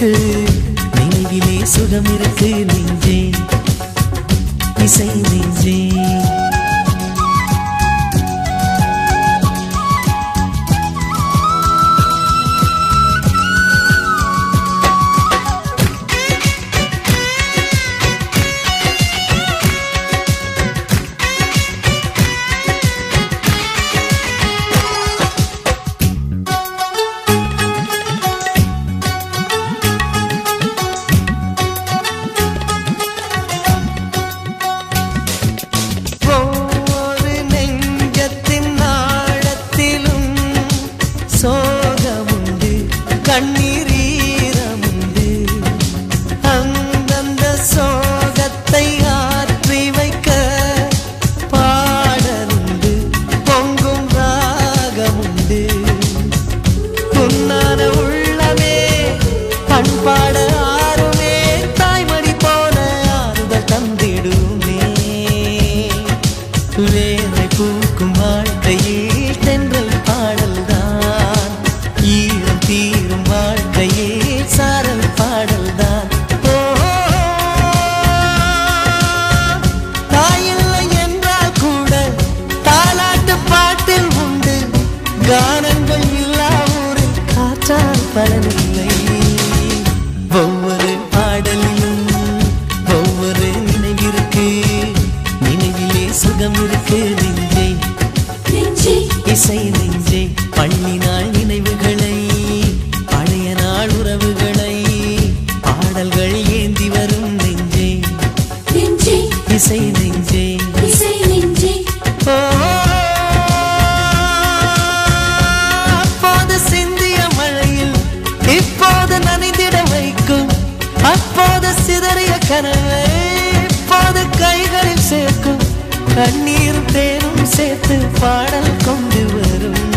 இருக்கு நினைவிலே சுகம் இருக்கு நெஞ்சே இசை நெஞ்சே ஒவ்வொரு நெஞ்சத்தின் ஆழத்திலும் சோகமுண்டு கண்ணீர் ஈரமுண்டு அந்தந்த சோகத்தை ஆற்றி வைக்க பாடலுண்டு பொங்கும் ராகமுண்டு புன்னான உள்ளமே பண்பாட ஆறுமே தாய்மடி போல ஆறுதல் தந்திடுமே வேலை பூக்கும் வாழ்க்கையில் தென்றல் பாடல்தான் ஈரம் தீரும் வாழ்க்கையில் சாரல் பாடல்தான் ஓ தாயில்லை என்றால் கூட தாலாட்டு பாட்டில் உண்டு கானங்கள் இல்லா ஊரில் காற்றால் பலனில்லை ஒவ்வொரு பாடலிலும் ஒவ்வொரு நினைவிருக்கு நினைவிலே சுகம் இருக்கு நெஞ்சே நெஞ்சே இசை நெஞ்சே பள்ளி நாள் நினைவுகளை பழைய நாள் உறவுகளை பாடல்கள் ஏந்தி வரும் நெஞ்சே நெஞ்சே இசை நெஞ்சே இசை நெஞ்சே ஓ, அப்போது சிந்திய மழையில் இப்போது நனைந்திட வைக்கும் அப்போது சிதறிய கனவை இப்போது கைகளில் சேர்க்கும் கண்ணீர் தேனும் சேர்த்து பாடல் கொண்டு வரும்